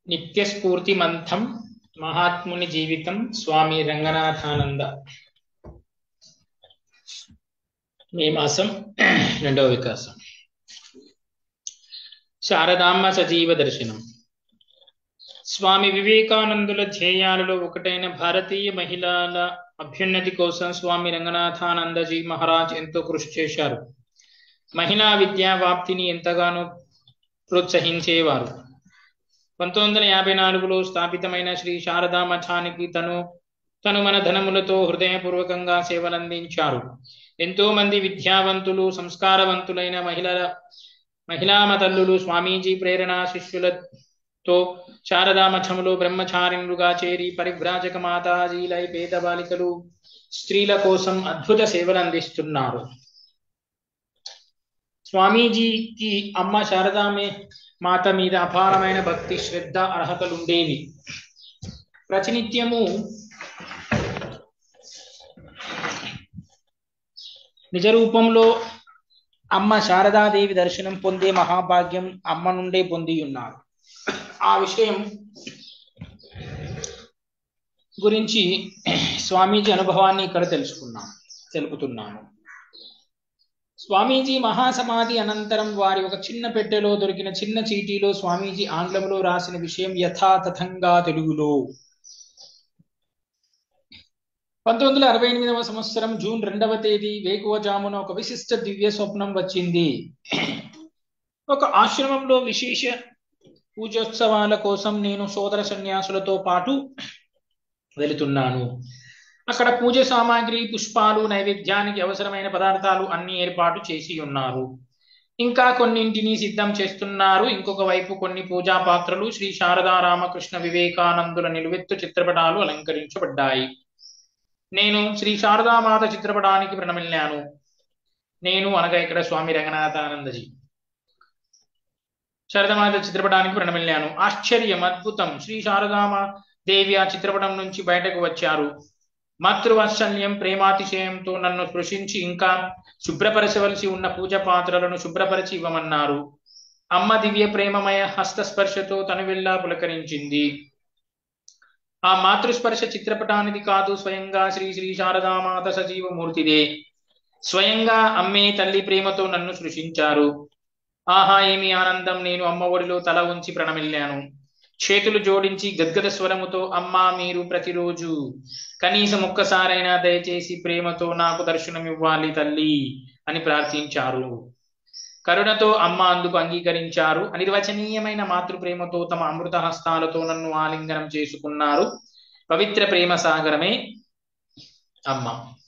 నిత్యస్ఫూర్తిమంతం మహాత్ముని జీవితం స్వామి రంగనాథానంద మే మాసం రెండవ వికాసం శారదాంబ సజీవ దర్శనం స్వామి వివేకానందుల ధ్యేయాలలో ఒకటైన భారతీయ మహిళల అభ్యున్నతి కోసం స్వామి రంగనాథానందజీ మహారాజ్ ఎంతో కృషి చేశారు మహిళా విద్యా వ్యాప్తిని ఎంతగానో ప్రోత్సహించేవారు పంతొమ్మిది వందల యాభై నాలుగులో స్థాపితమైన శ్రీ శారదా మఠానికి తను తను మన ధనములతో హృదయపూర్వకంగా సేవలందించారు ఎంతో మంది విద్యావంతులు సంస్కారవంతులైన మహిళల మహిళా తల్లులు స్వామీజీ ప్రేరణ శిష్యులతో శారదా మఠములో బ్రహ్మచారిణులుగా చేరి పరిభ్రాజక మాతాజీలై పేద బాలికలు స్త్రీల కోసం అద్భుత సేవలు అందిస్తున్నారు స్వామీజీకి అమ్మ శారదామే మాత మీద అపారమైన భక్తి శ్రద్ధ అర్హతలు ఉండేవి ప్రతినిత్యము నిజ రూపంలో అమ్మ శారదాదేవి దర్శనం పొందే మహాభాగ్యం అమ్మ నుండే పొంది ఉన్నారు ఆ విషయం గురించి స్వామీజీ అనుభవాన్ని ఇక్కడ తెలుసుకున్నాం తెలుపుతున్నాను స్వామీజీ మహాసమాధి అనంతరం వారి ఒక చిన్న పెట్టెలో దొరికిన చిన్న చీటీలో స్వామీజీ ఆంగ్లంలో రాసిన విషయం యథాతథంగా తెలుగులో పంతొమ్మిది వందల అరవై ఎనిమిదవ సంవత్సరం జూన్ రెండవ తేదీ వేకువజామున ఒక విశిష్ట దివ్య స్వప్నం వచ్చింది ఒక ఆశ్రమంలో విశేష పూజోత్సవాల కోసం నేను సోదర సన్యాసులతో పాటు వెళుతున్నాను అక్కడ పూజ సామాగ్రి పుష్పాలు నైవేద్యానికి అవసరమైన పదార్థాలు అన్ని ఏర్పాటు చేసి ఉన్నారు ఇంకా కొన్నింటిని సిద్ధం చేస్తున్నారు ఇంకొక వైపు కొన్ని పూజా పాత్రలు శ్రీ శారదా రామకృష్ణ వివేకానందుల నిలువెత్తు చిత్రపటాలు అలంకరించబడ్డాయి నేను శ్రీ శారదామాత చిత్రపటానికి ప్రణమిల్లాను నేను అనగా ఇక్కడ స్వామి రంగనాథానందజీ శారదామాత చిత్రపటానికి ప్రణమిల్లాను ఆశ్చర్యం అద్భుతం శ్రీ శారదామ దేవి ఆ చిత్రపటం నుంచి బయటకు వచ్చారు మాతృవాత్సల్యం ప్రేమాతిశయంతో నన్ను స్పృశించి ఇంకా శుభ్రపరచవలసి ఉన్న పూజ పాత్రలను శుభ్రపరిచి ఇవ్వమన్నారు అమ్మ దివ్య ప్రేమమయ హస్తస్పర్శతో తను వెళ్ళా పులకరించింది ఆ మాతృస్పర్శ చిత్రపటానిది కాదు స్వయంగా శ్రీ శ్రీ శారదామాత సజీవమూర్తిదే స్వయంగా అమ్మే తల్లి ప్రేమతో నన్ను సృష్టించారు ఆహా ఏమి ఆనందం నేను అమ్మ ఒడిలో తల ఉంచి ప్రణమిల్లాను చేతులు జోడించి గద్గద స్వరముతో అమ్మా మీరు ప్రతిరోజు కనీసం ఒక్కసారైనా దయచేసి ప్రేమతో నాకు దర్శనం ఇవ్వాలి తల్లి అని ప్రార్థించారు కరుణతో అమ్మ అందుకు అంగీకరించారు అనిర్వచనీయమైన మాతృ ప్రేమతో తమ అమృత హస్తాలతో నన్ను ఆలింగనం చేసుకున్నారు పవిత్ర ప్రేమ సాగరమే అమ్మ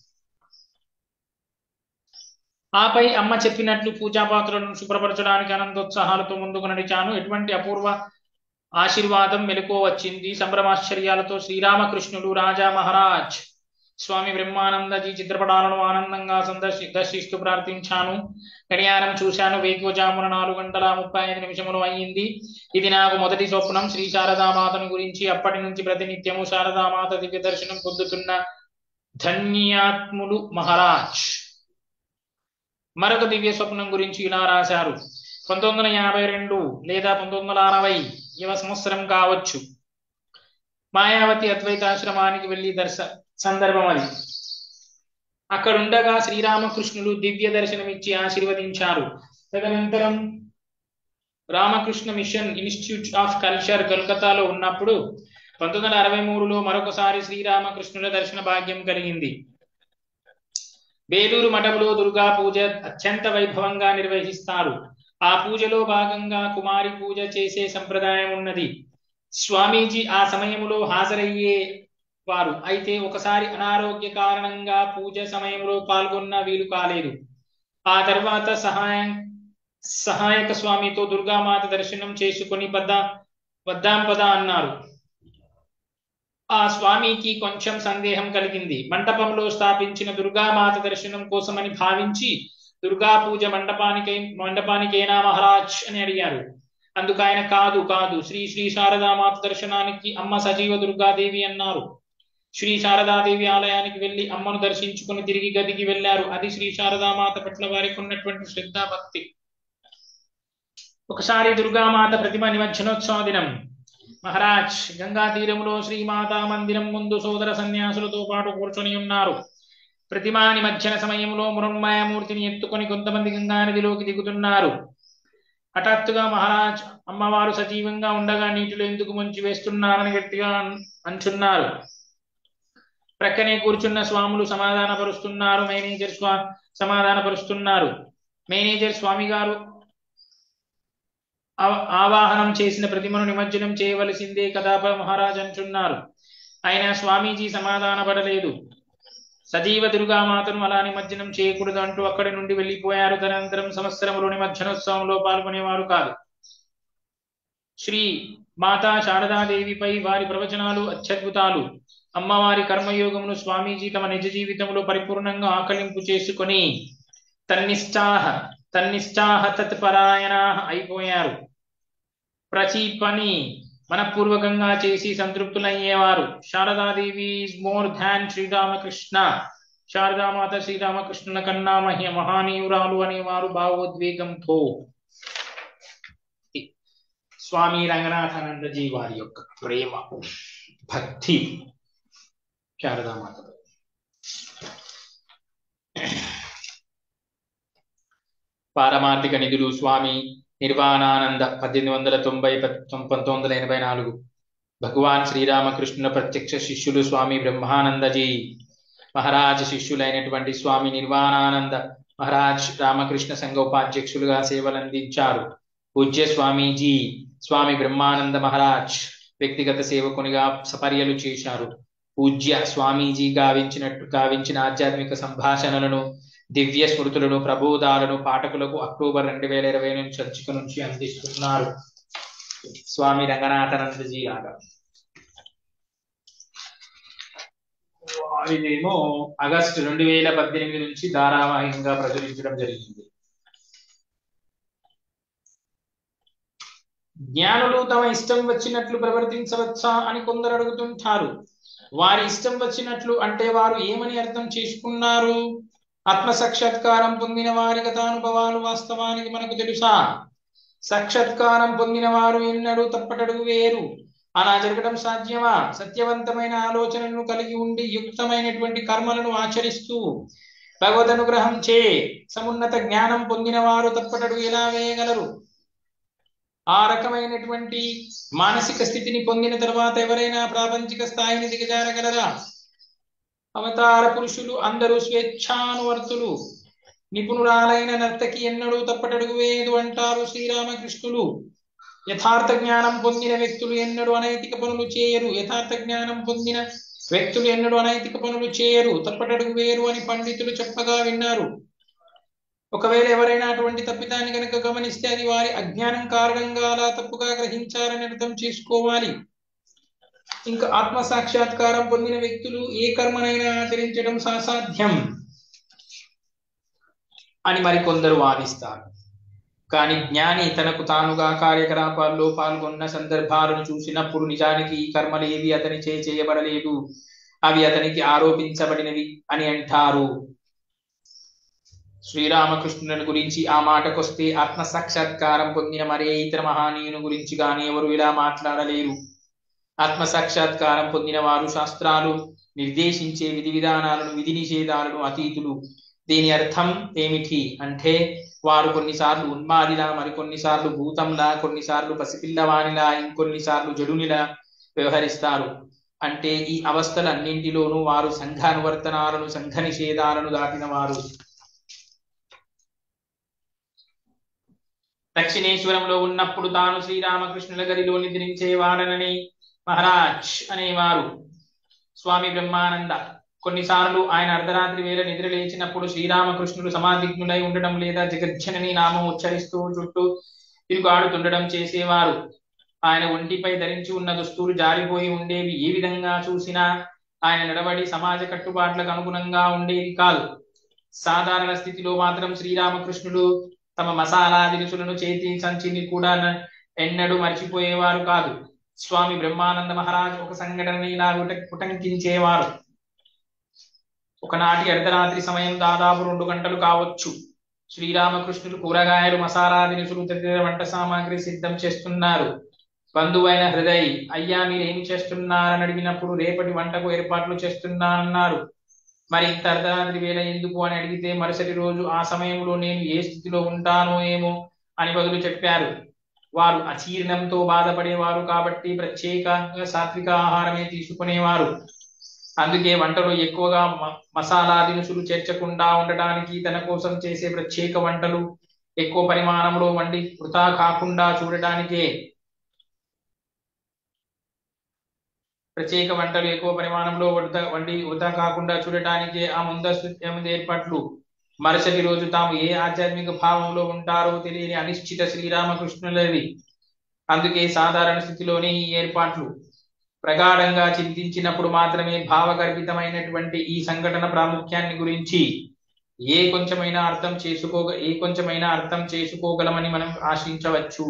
ఆపై అమ్మ చెప్పినట్లు పూజా పాత్రలను శుభ్రపరచడానికి ఆనందోత్సాహాలతో ముందుకు నడిచాను ఎటువంటి అపూర్వ ఆశీర్వాదం మెలకు వచ్చింది సంభ్రమాశ్చర్యాలతో శ్రీరామకృష్ణుడు రాజా మహారాజ్ స్వామి బ్రహ్మానందజీ చిత్రపటాలను ఆనందంగా సందర్శి దర్శిస్తూ ప్రార్థించాను గడియారం చూశాను వేకువజామున నాలుగు గంటల ముప్పై ఐదు నిమిషములు అయ్యింది ఇది నాకు మొదటి స్వప్నం శ్రీ శారదామాతను గురించి అప్పటి నుంచి ప్రతినిత్యము శారదామాత దివ్య దర్శనం పొందుతున్న ధన్యాత్ములు మహారాజ్ మరొక దివ్య స్వప్నం గురించి ఇలా రాశారు పంతొమ్మిది వందల యాభై రెండు లేదా పంతొమ్మిది వందల అరవై యువ సంవత్సరం కావచ్చు మాయావతి అద్వైతాశ్రమానికి వెళ్ళి దర్శ సందర్భం అది అక్కడ ఉండగా శ్రీరామకృష్ణులు దివ్య దర్శనమిచ్చి ఆశీర్వదించారు తదనంతరం Ramakrishna mission institute of culture కోల్కతాలో ఉన్నప్పుడు పంతొమ్మిది వందల అరవై మూడులో మరొకసారి శ్రీరామకృష్ణుల దర్శన భాగ్యం కలిగింది బేలూరు మఠంలో దుర్గా పూజ అత్యంత వైభవంగా నిర్వహిస్తారు ఆ పూజలో భాగంగా కుమారి పూజ చేసే సంప్రదాయం ఉన్నది స్వామీజీ ఆ సమయంలో హాజరయ్యే వారు అయితే ఒకసారి అనారోగ్య కారణంగా పూజ సమయంలో పాల్గొన్న వీలు కాలేదు ఆ తర్వాత సహాయం సహాయక స్వామితో దుర్గామాత దర్శనం చేసుకుని పద వద్దాం పద అన్నారు ఆ స్వామికి కొంచెం సందేహం కలిగింది మంటపంలో స్థాపించిన దుర్గామాత దర్శనం కోసమని భావించి దుర్గా పూజ మండపానికై మండపానికైనా మహారాజ్ అని అడిగారు అందుకు ఆయన కాదు కాదు శ్రీ శ్రీ శారదామాత దర్శనానికి అమ్మ సజీవ దుర్గాదేవి అన్నారు శ్రీ శారదాదేవి ఆలయానికి వెళ్లి అమ్మను దర్శించుకుని తిరిగి గదికి వెళ్లారు అది శ్రీ శారదామాత పట్ల వారికి ఉన్నటువంటి శ్రద్ధా భక్తి ఒకసారి దుర్గామాత ప్రతిమ నిమజ్జనోత్సవ దినం మహారాజ్ గంగా తీరములో శ్రీమాతా మందిరం ముందు సోదర సన్యాసులతో పాటు కూర్చొని ఉన్నారు ప్రతిమా నిమజ్జన సమయంలో మృణ్మయమూర్తిని ఎత్తుకొని కొంతమంది గంగా నదిలోకి దిగుతున్నారు హఠాత్తుగా మహారాజ్ అమ్మవారు సజీవంగా ఉండగా నీటిలో ఎందుకు ముంచి వేస్తున్నారని గట్టిగా అన్- అంటున్నారు ప్రక్కనే కూర్చున్న స్వాములు సమాధానపరుస్తున్నారు మేనేజర్ స్వా సమాధానపరుస్తున్నారు మేనేజర్ స్వామి గారు ఆవ- ఆవాహనం చేసిన ప్రతిమను నిమజ్జనం చేయవలసిందే కదా మహారాజ్ అంటున్నారు అయినా స్వామీజీ సమాధానపడలేదు సజీవ దుర్గామాతను అలా నిమజ్జనం చేయకూడదు అంటూ అక్కడి నుండి వెళ్లిపోయారు తదనంతరం సంవత్సరంలో నిమజ్జనోత్సవంలో పాల్గొనేవారు కాదు శ్రీ మాతా శారదాదేవిపై వారి ప్రవచనాలు అత్యద్భుతాలు అమ్మవారి కర్మయోగమును స్వామీజీ తమ నిజ జీవితంలో పరిపూర్ణంగా ఆకలింపు చేసుకొని తన్నిష్టాహ తన్నిష్టాహ తత్పరాయణ అయిపోయారు ప్రతి పని మనపూర్వకంగా చేసి సంతృప్తులయ్యేవారు Sarada Devi is more than Sri Ramakrishna Sarada Mata శ్రీరామకృష్ణుల కన్నా మహ్య మహానీయురాలు అనేవారు భావోద్వేగంతో స్వామి రంగనాథానందజీ వారి యొక్క ప్రేమ భక్తి శారదామాత పారమార్థిక నిధులు స్వామి నిర్వాణానంద పద్దెనిమిది వందల తొంభై పంతొమ్మిది వందల ఎనభై నాలుగు భగవాన్ శ్రీరామకృష్ణుల ప్రత్యక్ష శిష్యులు స్వామి బ్రహ్మానందజీ మహారాజ్ శిష్యులైనటువంటి స్వామి నిర్వాణానంద మహారాజ్ రామకృష్ణ సంఘ ఉపాధ్యక్షులుగా సేవలందించారు పూజ్య స్వామీజీ స్వామి బ్రహ్మానంద మహారాజ్ వ్యక్తిగత సేవకునిగా సపర్యలు చేశారు పూజ్య స్వామీజీ గావించినట్టు గావించిన ఆధ్యాత్మిక సంభాషణలను దివ్య స్మృతులను ప్రబోధాలను పాఠకులకు అక్టోబర్ రెండు వేల ఇరవై నుంచి సంచిక నుంచి అందిస్తున్నారు స్వామి రంగనాథానందజీ లాగా వారిదేమో ఆగస్టు రెండు వేల పద్దెనిమిది నుంచి ధారావాహికంగా ప్రచురించడం జరిగింది జ్ఞానులు తమ ఇష్టం వచ్చినట్లు ప్రవర్తించవచ్చా అని కొందరు అడుగుతుంటారు వారి ఇష్టం వచ్చినట్లు అంటే వారు ఏమని అర్థం చేసుకున్నారు ఆత్మ సాక్షాత్కారం పొందిన వారి గతానుభవాలు వాస్తవానికి మనకు తెలుసా సాక్షాత్కారం పొందిన వారు ఎన్నడూ తప్పటడుగు వేరు అలా జరగడం సాధ్యమా సత్యవంతమైన ఆలోచనలను కలిగి ఉండి యుక్తమైనటువంటి కర్మలను ఆచరిస్తూ భగవద్ అనుగ్రహం చే సమున్నత జ్ఞానం పొందిన వారు తప్పటడుగు ఎలా వేయగలరు ఆ రకమైనటువంటి మానసిక స్థితిని పొందిన తర్వాత ఎవరైనా ప్రాపంచిక స్థాయిని దిగజారగలరా అవతార పురుషులు అందరూ స్వేచ్ఛానువర్తులు నిపుణురాలైన నర్తకి ఎన్నడూ తప్పటడుగు వేయదు అంటారు శ్రీరామకృష్ణులు యథార్థ జ్ఞానం పొందిన వ్యక్తులు ఎన్నడూ అనైతిక పనులు చేయరు యథార్థ జ్ఞానం పొందిన వ్యక్తులు ఎన్నడూ అనైతిక పనులు చేయరు తప్పటడుగు వేరు అని పండితులు చెప్పగా విన్నారు ఒకవేళ ఎవరైనా అటువంటి తప్పిదాన్ని కనుక గమనిస్తే అది వారి అజ్ఞానం కారణంగా అలా తప్పుగా గ్రహించారని అర్థం చేసుకోవాలి ఇంకా ఆత్మ సాక్షాత్కారం పొందిన వ్యక్తులు ఏ కర్మనైనా ఆచరించడం సాసాధ్యం అని మరికొందరు వాదిస్తారు కానీ జ్ఞాని తనకు తానుగా కార్యకలాపాల్లో పాల్గొన్న సందర్భాలను చూసినప్పుడు నిజానికి ఈ కర్మలు ఏవి అతని చే చేయబడలేదు అవి అతనికి ఆరోపించబడినవి అని అంటారు శ్రీరామకృష్ణుని గురించి ఆ మాటకొస్తే ఆత్మ సాక్షాత్కారం పొందిన మరే ఇతర మహానీయుని గురించి గాని ఎవరు ఇలా మాట్లాడలేరు ఆత్మ సాక్షాత్కారం పొందిన వారు శాస్త్రాలు నిర్దేశించే విధి విధానాలను విధి నిషేధాలను అతీతులు దీని అర్థం ఏమిటి అంటే వారు కొన్నిసార్లు ఉన్మాదిలా మరికొన్నిసార్లు భూతంలా కొన్నిసార్లు పసిపిల్లవానిలా ఇంకొన్నిసార్లు జడునిలా వ్యవహరిస్తారు అంటే ఈ అవస్థలన్నింటిలోనూ వారు సంఘానువర్తనాలను సంఘ నిషేధాలను దాటిన వారు దక్షిణేశ్వరంలో ఉన్నప్పుడు తాను శ్రీరామకృష్ణుల గదిలో నిద్రించేవాడనని మహారాజ్ అనేవారు స్వామి బ్రహ్మానంద కొన్నిసార్లు ఆయన అర్ధరాత్రి వేళ నిద్ర లేచినప్పుడు శ్రీరామకృష్ణుడు సమాధిగ్నులై ఉండడం లేదా జగజ్జనని నామం ఉచ్చరిస్తూ చుట్టూ తిరుగాడుతుండడం చేసేవారు ఆయన ఒంటిపై ధరించి ఉన్న దుస్తులు జారిపోయి ఉండేవి ఏ విధంగా చూసినా ఆయన నడవడి సమాజ కట్టుబాట్లకు అనుగుణంగా ఉండేది కాదు సాధారణ స్థితిలో మాత్రం శ్రీరామకృష్ణుడు తమ మసాలా దినుసులను చేతి సంచిని కూడా ఎన్నడూ మర్చిపోయేవారు కాదు స్వామి బ్రహ్మానంద మహారాజ్ ఒక సంఘటనని ఇలా పుటంకించేవారు ఒకనాటి అర్ధరాత్రి సమయం దాదాపు రెండు గంటలు కావచ్చు శ్రీరామకృష్ణులు కూరగాయలు మసాలా దినుసులు తదితర వంట సామాగ్రి సిద్ధం చేస్తున్నారు బంధువైన హృదయ్ అయ్యా మీరు ఏమి చేస్తున్నారని అడిగినప్పుడు రేపటి వంటకు ఏర్పాట్లు చేస్తున్నానన్నారు మరి ఇంత అర్ధరాత్రి వేళ ఎందుకు అని అడిగితే మరుసటి రోజు ఆ సమయంలో నేను ఏ స్థితిలో ఉంటానో ఏమో అని బదులు చెప్పారు వారు అజీర్ణంతో బాధపడేవారు కాబట్టి ప్రత్యేకంగా సాత్విక ఆహారమే తీసుకునేవారు అందుకే వంటలో ఎక్కువగా మ- మసాలా దినుసులు చేర్చకుండా ఉండటానికి తన కోసం చేసే ప్రత్యేక వంటలు ఎక్కువ పరిమాణంలో వండి వృధా కాకుండా చూడటానికే ప్రత్యేక వంటలు ఎక్కువ పరిమాణంలో వృధా వండి వృధా కాకుండా చూడటానికే ఆ ముందస్తు ఎనిమిది ఏర్పాట్లు మరుసటి రోజు తాము ఏ ఆధ్యాత్మిక భావంలో ఉంటారో తెలియని అనిశ్చిత శ్రీరామకృష్ణులవి అందుకే సాధారణ స్థితిలోనే ఈ ఏర్పాట్లు ప్రగాఢంగా చింతించినప్పుడు మాత్రమే భావగర్భితమైనటువంటి ఈ సంఘటన ప్రాముఖ్యాన్ని గురించి ఏ కొంచెమైనా అర్థం చేసుకోగ ఏ కొంచెమైనా అర్థం చేసుకోగలమని మనం ఆశించవచ్చు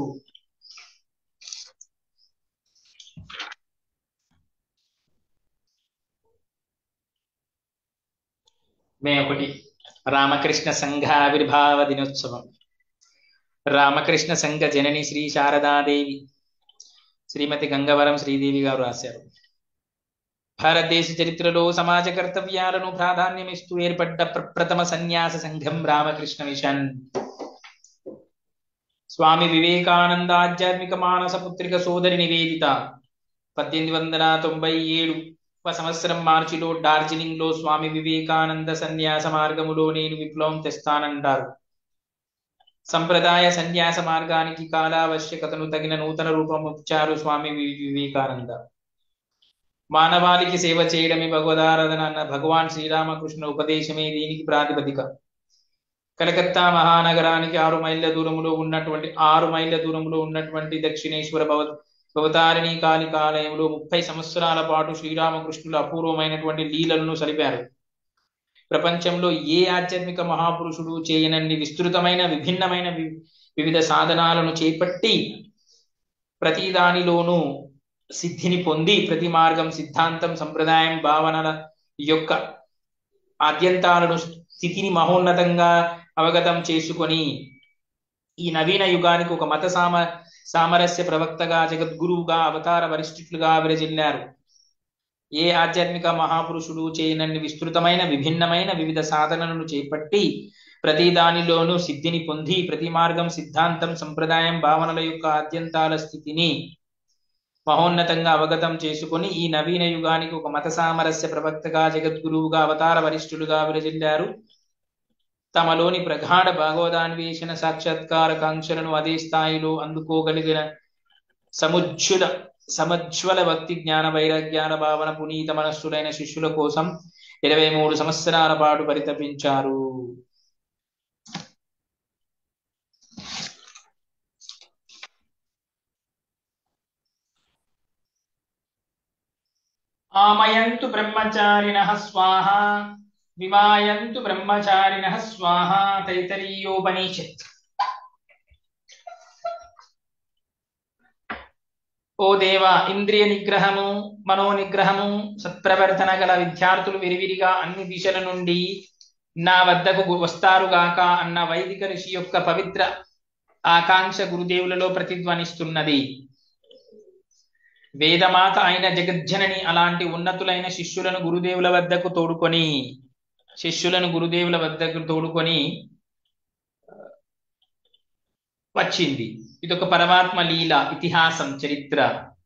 మే ఒకటి రామకృష్ణ సంఘ ఆవిర్భావ దినోత్సవం రామకృష్ణ సంఘ జనని శ్రీ శారదాదేవి శ్రీమతి గంగవరం శ్రీదేవి గారు రాశారు భారతదేశ చరిత్రలో సమాజ కర్తవ్యాలను ప్రాధాన్యమిస్తూ ఏర్పడ్డ ప్రప్రథమ సన్యాస సంఘం రామకృష్ణ మిషన్ స్వామి వివేకానంద ఆధ్యాత్మిక మానస పుత్రిక సోదరి నివేదిత పద్దెనిమిది వందల తొంభై ఏడు సంవత్సరం మార్చిలో డార్జిలింగ్ లో స్వామి వివేకానంద సన్యాస మార్గములో నేను విప్లవం తెస్తానంటారు సంప్రదాయ సన్యాస మార్గానికి కాలావశ్యకతను తగిన నూతన రూపం ఇచ్చారు స్వామి వి- వివేకానంద మానవాళికి సేవ చేయడమే భగవదారాధన అన్న భగవాన్ శ్రీరామకృష్ణ ఉపదేశమే దీనికి ప్రాతిపదిక కలకత్తా మహానగరానికి ఆరు మైళ్ళ దూరంలో ఉన్నటువంటి ఆరు మైళ్ళ దూరంలో ఉన్నటువంటి దక్షిణేశ్వర భవ భవతారిణి కాళికాలయంలో ముప్పై సంవత్సరాల పాటు శ్రీరామకృష్ణులు అపూర్వమైనటువంటి లీలలను సలిపారు ప్రపంచంలో ఏ ఆధ్యాత్మిక మహాపురుషుడు చేయనన్ని విస్తృతమైన విభిన్నమైన వి- వివిధ సాధనాలను చేపట్టి ప్రతి దానిలోనూ సిద్ధిని పొంది ప్రతి మార్గం సిద్ధాంతం సంప్రదాయం భావనల యొక్క ఆద్యంతాలను స్థితిని మహోన్నతంగా అవగతం చేసుకొని ఈ నవీన యుగానికి ఒక మత సామ సామరస్య ప్రవక్తగా జగద్గురువుగా అవతార వరిష్ఠులుగా విరజిల్లారు ఏ ఆధ్యాత్మిక మహాపురుషుడు చేయనన్ని విస్తృతమైన విభిన్నమైన వివిధ సాధనలను చేపట్టి ప్రతి దానిలోనూ సిద్ధిని పొంది ప్రతి మార్గం సిద్ధాంతం సంప్రదాయం భావనల యొక్క ఆద్యంతాల స్థితిని మహోన్నతంగా అవగతం చేసుకొని ఈ నవీన యుగానికి ఒక మత సామరస్య ప్రవక్తగా జగద్గురువుగా అవతార వరిష్ఠులుగా విరజిల్లారు తమలోని ప్రగాఢ భాగవదాన్వేషణ సాక్షాత్కార కాంక్షలను అదే స్థాయిలో అందుకోగలిగిన సముజ్వల సమజ్వల భక్తి జ్ఞాన వైరాగ్యాల భావన పునీత మనస్సులైన శిష్యుల కోసం ఇరవై మూడు సంవత్సరాల పాటు పరితపించారు ఆమయంతు బ్రహ్మచారిణ స్వాహ విమాయంతు బ్రహ్మచారిణ స్వాహ తైతరీయోపనిషత్ ఓ దేవ ఇంద్రియ నిగ్రహము మనో నిగ్రహము సత్ప్రవర్తన గల విద్యార్థులు విరివిరిగా అన్ని దిశల నుండి నా వద్దకు వస్తారుగాక అన్న వైదిక ఋషి యొక్క పవిత్ర ఆకాంక్ష గురుదేవులలో ప్రతిధ్వనిస్తున్నది వేదమాత అయిన జగజ్జనని అలాంటి ఉన్నతులైన శిష్యులను గురుదేవుల వద్దకు తోడుకొని శిష్యులను గురుదేవుల వద్దకు తోడుకొని వచ్చింది ఇదొక పరమాత్మ లీల ఇతిహాసం చరిత్ర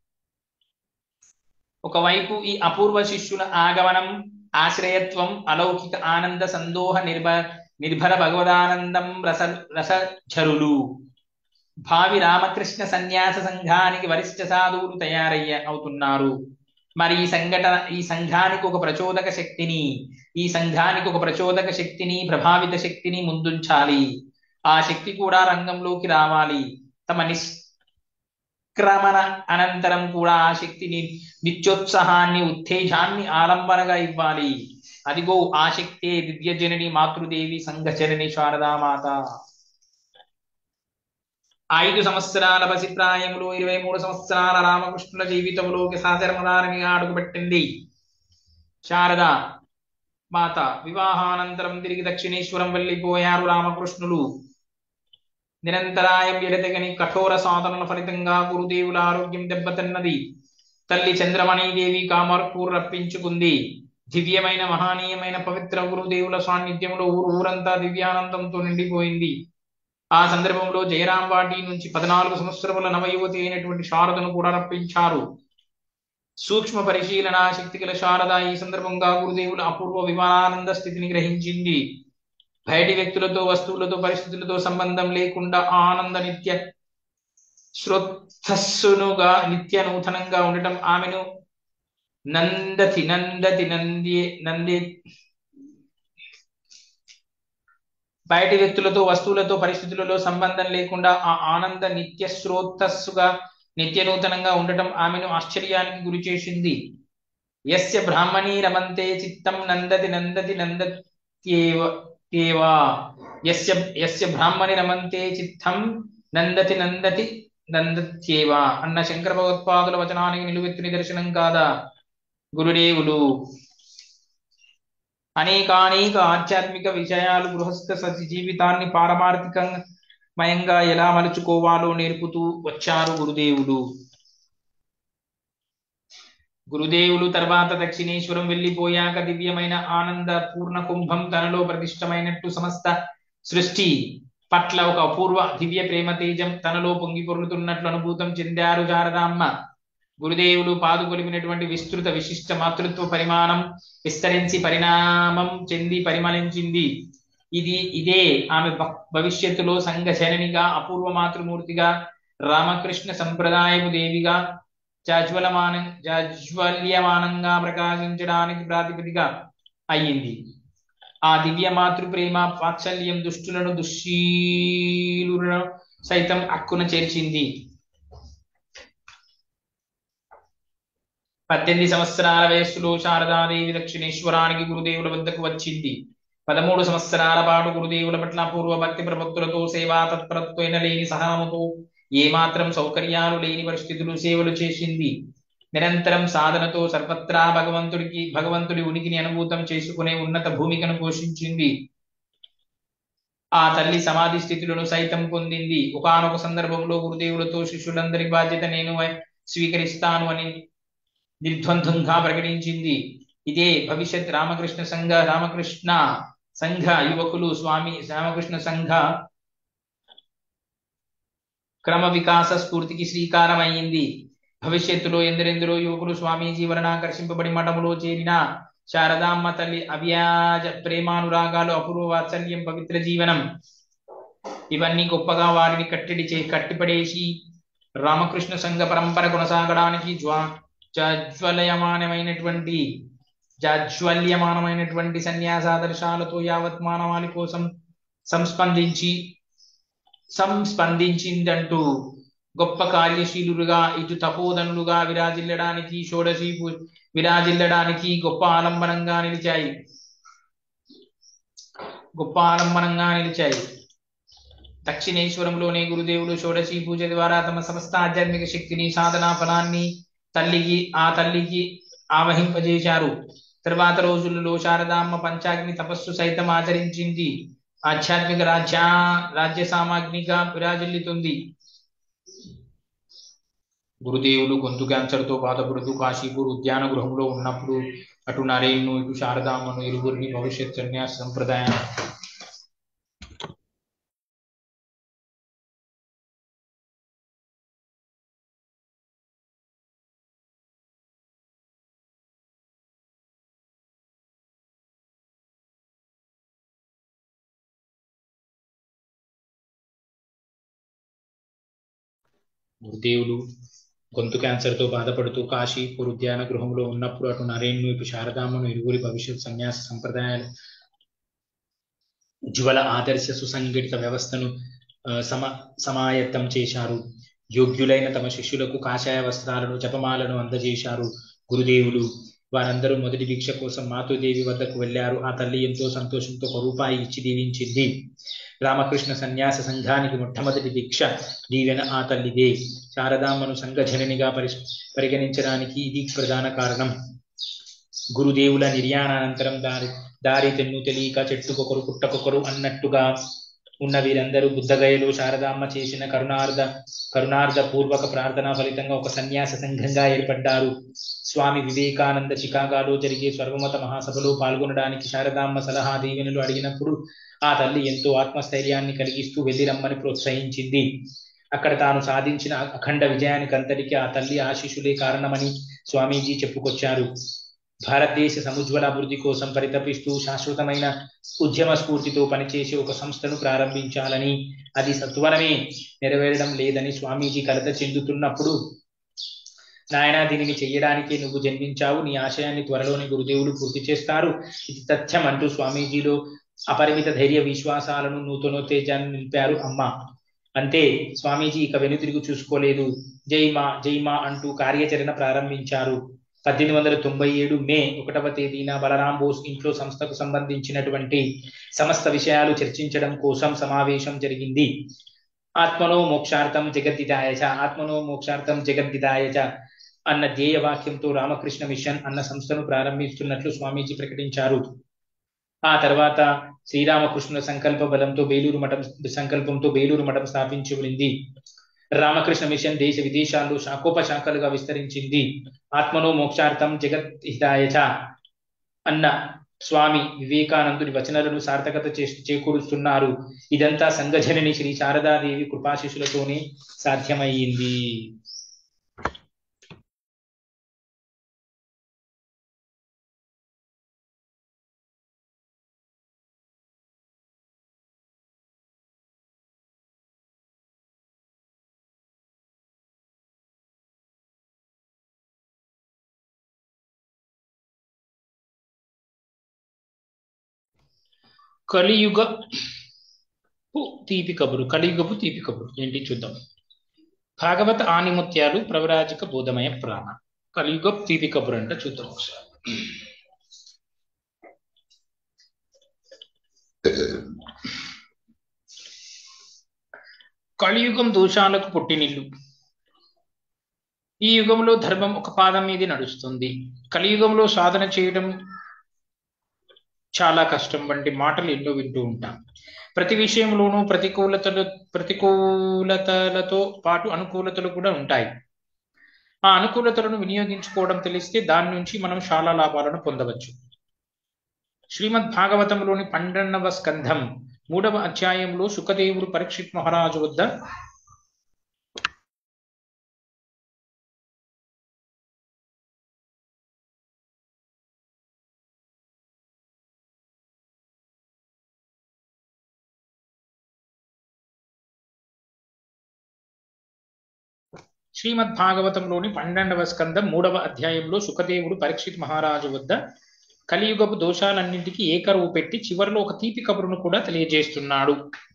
ఒకవైపు ఈ అపూర్వ శిష్యుల ఆగమనం ఆశ్రయత్వం అలౌకిక ఆనంద సందోహ నిర్భ నిర్భర భగవదానందం రస రసఝరులు భావి రామకృష్ణ సన్యాస సంఘానికి వరిష్ఠ సాధువులు తయారయ్య అవుతున్నారు మరి ఈ సంఘటన ఈ సంఘానికి ఒక ప్రచోదక శక్తిని ఈ సంఘానికి ఒక ప్రచోదక శక్తిని ప్రభావిత శక్తిని ముందుంచాలి ఆ శక్తి కూడా రంగంలోకి రావాలి తమ నిష్క్రమణ అనంతరం కూడా ఆ శక్తిని నిత్యోత్సాహాన్ని ఉత్తేజాన్ని ఆలంబనగా ఇవ్వాలి అదిగో ఆ శక్తే దివ్యజనని మాతృదేవి సంఘచరణి శారదామాత ఐదు సంవత్సరాల పసిప్రాయంలో ఇరవై మూడు సంవత్సరాల రామకృష్ణుల జీవితంలోకి సాధర్మదారినిగా అడుగుపెట్టింది శారద మాత వివాహానంతరం తిరిగి దక్షిణేశ్వరం వెళ్ళిపోయారు రామకృష్ణులు నిరంతరాయం ఎడతెగని కఠోర సాధనల ఫలితంగా గురుదేవుల ఆరోగ్యం దెబ్బతిన్నది తల్లి చంద్రమణీదేవి కామర్పూర్ రప్పించుకుంది దివ్యమైన మహానీయమైన పవిత్ర గురుదేవుల సాన్నిధ్యంలో ఊరు ఊరంతా దివ్యానందంతో నిండిపోయింది ఆ సందర్భంలో జయరాం వాటి నుంచి పద్నాలుగు సంవత్సరముల నవయువతి అయినటువంటి శారదను కూడా రప్పించారు సూక్ష్మ పరిశీలన శక్తి గల శారద ఈ సందర్భంగా గురుదేవుల అపూర్వ విమానానంద స్థితిని గ్రహించింది బయటి వ్యక్తులతో వస్తువులతో పరిస్థితులతో సంబంధం లేకుండా ఆనంద నిత్య శ్రోత్సస్సునుగా నిత్య నూతనంగా ఉండటం ఆమెను నందతి నందతి నంది నంది బయటి వ్యక్తులతో వస్తువులతో పరిస్థితులలో సంబంధం లేకుండా ఆ ఆనంద నిత్య శ్రోతస్సుగా నిత్య నూతనంగా ఉండటం ఆమెను ఆశ్చర్యానికి గురి చేసింది యస్య బ్రాహ్మణీ రమంతే చిత్తం నందతి నందతి నందత్యేవ ఏవా యస్య యస్య బ్రాహ్మణి రమంతే చిత్తం నందతి నందతి నందత్యేవా అన్న శంకర భగవత్పాదుల వచనానికి నిలువెత్తు నిదర్శనం కాదా గురుదేవులు అనేకానేక ఆధ్యాత్మిక విషయాలు గృహస్థ సతి జీవితాన్ని పారమార్థికమయంగా ఎలా మలుచుకోవాలో నేర్పుతూ వచ్చారు గురుదేవులు గురుదేవులు తర్వాత దక్షిణేశ్వరం వెళ్లిపోయాక దివ్యమైన ఆనంద పూర్ణ కుంభం తనలో ప్రతిష్టమైనట్టు సమస్త సృష్టి పట్ల ఒక అపూర్వ దివ్య ప్రేమ తేజం తనలో పొంగి పొరులుతున్నట్లు అనుభూతం చెందారు శారదామ్మ గురుదేవులు పాదుకొలిపినటువంటి విస్తృత విశిష్ట మాతృత్వ పరిమాణం విస్తరించి పరిణామం చెంది పరిమళించింది ఇది ఇదే ఆమె భవిష్యత్తులో సంఘ జననిగా అపూర్వ మాతృమూర్తిగా రామకృష్ణ సంప్రదాయపు దేవిగా జాజ్వలమాన జాజ్వల్యమానంగా ప్రకాశించడానికి ప్రాతిపదిక అయ్యింది ఆ దివ్య మాతృ ప్రేమ వాత్సల్యం దుష్టులను దుశ్శీలులను సైతం అక్కున చేర్చింది పద్దెనిమిది సంవత్సరాల వయస్సులో శారదాదేవి దక్షిణేశ్వరానికి గురుదేవుల వద్దకు వచ్చింది పదమూడు సంవత్సరాల పాటు గురుదేవుల పట్ల పూర్వ భక్తి ప్రభక్తులతో సేవా తత్పరత్వైన లేని సహనముతో ఏమాత్రం సౌకర్యాలు లేని పరిస్థితులు సేవలు చేసింది నిరంతరం సాధనతో సర్వత్రా భగవంతుడికి భగవంతుడి ఉనికిని అనుభూతం చేసుకునే ఉన్నత భూమికను పోషించింది ఆ తల్లి సమాధి స్థితులను సైతం పొందింది ఒకనొక సందర్భంలో గురుదేవులతో శిష్యులందరి బాధ్యత నేను స్వీకరిస్తాను అని నిర్ద్వంద్వంగా ప్రకటించింది ఇదే భవిష్యత్ రామకృష్ణ సంఘ రామకృష్ణ సంఘ యువకులు స్వామి రామకృష్ణ సంఘ క్రమ వికాస స్ఫూర్తికి శ్రీకారం అయ్యింది భవిష్యత్తులో ఎందరెందరో యువకులు స్వామీజీ వలన ఆకర్షింపబడి మఠములో చేరిన శారదామ్మ తల్లి అవ్యాజ ప్రేమానురాగాలు అపూర్వ వాత్సల్యం పవిత్ర జీవనం ఇవన్నీ గొప్పగా వారిని కట్టడి చే కట్టిపడేసి రామకృష్ణ సంఘ పరంపర కొనసాగడానికి జ్వా జాజ్వలయమానమైనటువంటి జాజ్వల్యమానమైనటువంటి సన్యాసాదర్శాలతో యావత్ మానవాళి కోసం సంస్పందించి సంస్పందించిందంటూ గొప్ప కార్యశీలులుగా ఇటు తపోధనులుగా విరాజిల్లడానికి షోడశి విరాజిల్లడానికి గొప్ప ఆలంబనంగా నిలిచాయి గొప్ప ఆలంబనంగా నిలిచాయి దక్షిణేశ్వరంలోనే గురుదేవులు షోడశి పూజ ద్వారా తమ సమస్త ఆధ్యాత్మిక శక్తిని సాధనా ఫలాన్ని తల్లికి ఆ తల్లికి ఆవహింపజేశారు తర్వాత రోజులలో శారదామ్మ పంచాగ్ని తపస్సు సైతం ఆచరించింది ఆధ్యాత్మిక రాజ్య రాజ్య సామాగ్నిగా విరాజిల్లుతుంది గురుదేవులు గొంతు క్యాన్సర్తో బాధపడుతూ కాశీపూర్ ఉద్యాన గృహంలో ఉన్నప్పుడు అటు నరేన్ను ఇటు శారదామ్మను ఇరువురిని భవిష్యత్ సన్యాస సంప్రదాయం గురుదేవులు గొంతు క్యాన్సర్తో బాధపడుతూ కాశీపూర్ ఉద్యాన గృహంలో ఉన్నప్పుడు అటు నరేన్ను ఇటు శారదామ్మను ఇరువురి భవిష్యత్ సన్యాస సంప్రదాయాలు ఉజ్వల ఆదర్శ సుసంఘటిత వ్యవస్థను సమ సమాయత్తం చేశారు యోగ్యులైన తమ శిష్యులకు కాషాయ వస్త్రాలను జపమాలను అందజేశారు గురుదేవులు వారందరూ మొదటి దీక్ష కోసం మాతృదేవి వద్దకు వెళ్లారు ఆ తల్లి ఎంతో సంతోషంతో ఒక రూపాయి ఇచ్చి దీవించింది రామకృష్ణ సన్యాస సంఘానికి మొట్టమొదటి దీక్ష దీవెన ఆ తల్లిదే శారదామ్మను సంఘజననిగా పరి పరిగణించడానికి ఇది ప్రధాన కారణం గురుదేవుల నిర్యాణానంతరం దారి దారి తెన్ను తెలియక చెట్టుకొకరు పుట్టకొకరు అన్నట్టుగా ఉన్న వీరందరూ బుద్ధగయలు శారదామ్మ చేసిన కరుణార్థ కరుణార్థ పూర్వక ప్రార్థన ఫలితంగా ఒక సన్యాస సంఘంగా ఏర్పడ్డారు స్వామి వివేకానంద చికాగాలో జరిగే సర్వమత మహాసభలో పాల్గొనడానికి శారదామ్మ సలహా దీవెనలు అడిగినప్పుడు ఆ తల్లి ఎంతో ఆత్మస్థైర్యాన్ని కలిగిస్తూ వెళ్ళి రమ్మని ప్రోత్సహించింది అక్కడ తాను సాధించిన అఖండ విజయానికి అంతటికి ఆ తల్లి ఆశీస్సులే కారణమని స్వామీజీ చెప్పుకొచ్చారు భారతదేశ సముజ్వల అభివృద్ధి కోసం పరితపిస్తూ శాశ్వతమైన ఉద్యమ స్ఫూర్తితో పనిచేసే ఒక సంస్థను ప్రారంభించాలని అది సత్వరమే నెరవేరడం లేదని స్వామీజీ కలత చెందుతున్నప్పుడు నాయన దీనిని చెయ్యడానికి నువ్వు జన్మించావు నీ ఆశయాన్ని త్వరలోనే గురుదేవులు పూర్తి చేస్తారు ఇది తథ్యం అంటూ స్వామీజీలో అపరిమిత ధైర్య విశ్వాసాలను నూతనోత్తేజాన్ని నింపారు అమ్మ అంతే స్వామీజీ ఇక వెనుతిరుగు చూసుకోలేదు జై మా జై మా అంటూ కార్యాచరణ ప్రారంభించారు పద్దెనిమిది వందల తొంభై ఏడు మే ఒకటవ తేదీన బలరాం బోస్ ఇంట్లో సంస్థకు సంబంధించినటువంటి సమస్త విషయాలు చర్చించడం కోసం సమావేశం జరిగింది ఆత్మనో మోక్షార్థం జగద్దిదాయచ ఆత్మనో మోక్షార్థం జగద్దిదాయచ అన్న ధ్యేయ వాక్యంతో రామకృష్ణ మిషన్ అన్న సంస్థను ప్రారంభిస్తున్నట్లు స్వామీజీ ప్రకటించారు ఆ తర్వాత శ్రీరామకృష్ణుల సంకల్ప బలంతో బేలూరు మఠం సంకల్పంతో బేలూరు మఠం స్థాపించబడింది రామకృష్ణ మిషన్ దేశ విదేశాల్లో శాఖోపశాఖలుగా విస్తరించింది ఆత్మనో మోక్షార్థం జగత్ హితాయచ అన్న స్వామి వివేకానందుని వచనాలను సార్థకత చే చేకూరుస్తున్నారు ఇదంతా సంగజనని శ్రీ శారదాదేవి కృపాశిషులతోనే సాధ్యమయ్యింది కలియుగ తీపి కబురు కలియుగపు తీపి కబురు ఏంటి చూద్దాం భాగవత ఆనిముత్యాలు ప్రవరాజిక బోధమయ ప్రాణ కలియుగ తీపి కబురు అంటే చూద్దాం ఒకసారి కలియుగం దోషాలకు పుట్టినిల్లు ఈ యుగంలో ధర్మం ఒక పాదం మీద నడుస్తుంది కలియుగంలో సాధన చేయడం చాలా కష్టం వంటి మాటలు ఎన్నో వింటూ ఉంటాం ప్రతి విషయంలోనూ ప్రతికూలతలు ప్రతికూలతలతో పాటు అనుకూలతలు కూడా ఉంటాయి ఆ అనుకూలతలను వినియోగించుకోవడం తెలిస్తే దాని నుంచి మనం చాలా లాభాలను పొందవచ్చు శ్రీమద్ భాగవతంలోని పన్నెండవ స్కంధం మూడవ అధ్యాయంలో సుఖదేవుడు పరీక్షిత్ మహారాజు వద్ద శ్రీమద్ భాగవతంలోని పన్నెండవ స్కందం మూడవ అధ్యాయంలో సుఖదేవుడు పరీక్షిత్ మహారాజు వద్ద కలియుగపు దోషాలన్నింటికి ఏకరువు పెట్టి చివరిలో ఒక తీపి కబురును కూడా తెలియజేస్తున్నాడు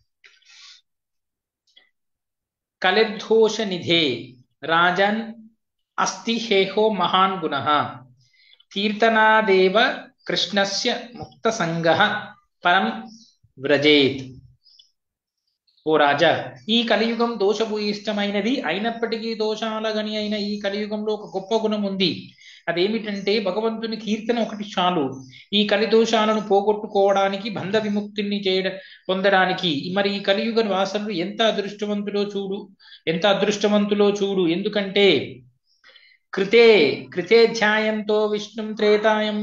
కలిర్దోష నిధే రాజన్ అస్తి హేహో మహాన్ గుణ కీర్తనాదేవ కృష్ణస్య ముక్త సంగ పరం వ్రజేత్ ఓ రాజా ఈ కలియుగం దోషభూయిష్టమైనది అయినప్పటికీ దోషాల గని అయిన ఈ కలియుగంలో ఒక గొప్ప గుణం ఉంది అదేమిటంటే భగవంతుని కీర్తన ఒకటి చాలు ఈ కలి దోషాలను పోగొట్టుకోవడానికి బంధ విముక్తిని చేయడం పొందడానికి మరి ఈ కలియుగ వాసనలు ఎంత అదృష్టవంతులో చూడు ఎంత అదృష్టవంతులో చూడు ఎందుకంటే కృతే కృతేధ్యాయంతో విష్ణుం త్రేతాయం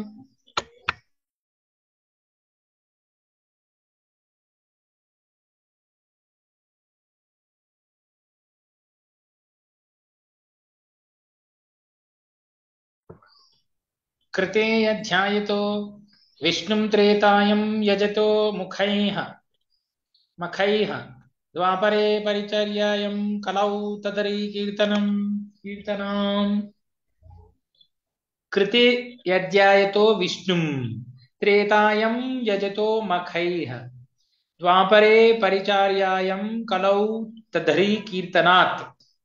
కృతే అధ్యాయతో విష్ణుం త్రేతాయం యజతో ముఖైః మఖైః ద్వాపరే పరిచర్యాయం కలౌ తదరి కీర్తనం కీర్తనాం కృతే యధ్యాయతో విష్ణుం త్రేతాయం యజతో మఖైః ద్వాపరే పరిచార్యాయం కలౌ తదరి కీర్తనాత్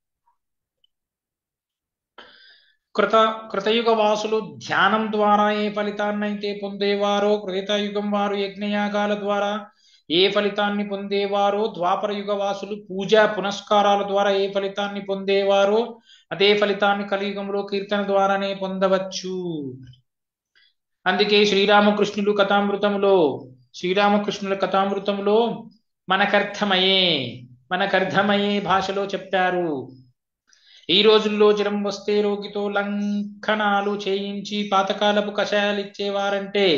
కృత కృతయుగ వాసులు ధ్యానం ద్వారా ఏ ఫలితాన్నైతే పొందేవారో కృతయుగం వారు యజ్ఞయాగాల ద్వారా ఏ ఫలితాన్ని పొందేవారో ద్వాపర యుగ వాసులు పూజా పునస్కారాల ద్వారా ఏ ఫలితాన్ని పొందేవారో అదే ఫలితాన్ని కలియుగంలో కీర్తన ద్వారానే పొందవచ్చు అందుకే శ్రీరామకృష్ణులు కథామృతములో శ్రీరామకృష్ణుల కథామృతంలో మనకర్థమయ్యే మనకర్థమయ్యే భాషలో చెప్పారు ఈ రోజుల్లో జ్వరం వస్తే రోగితో లంకనాలు చేయించి పాతకాలపు కషాయాలు ఇచ్చేవారంటే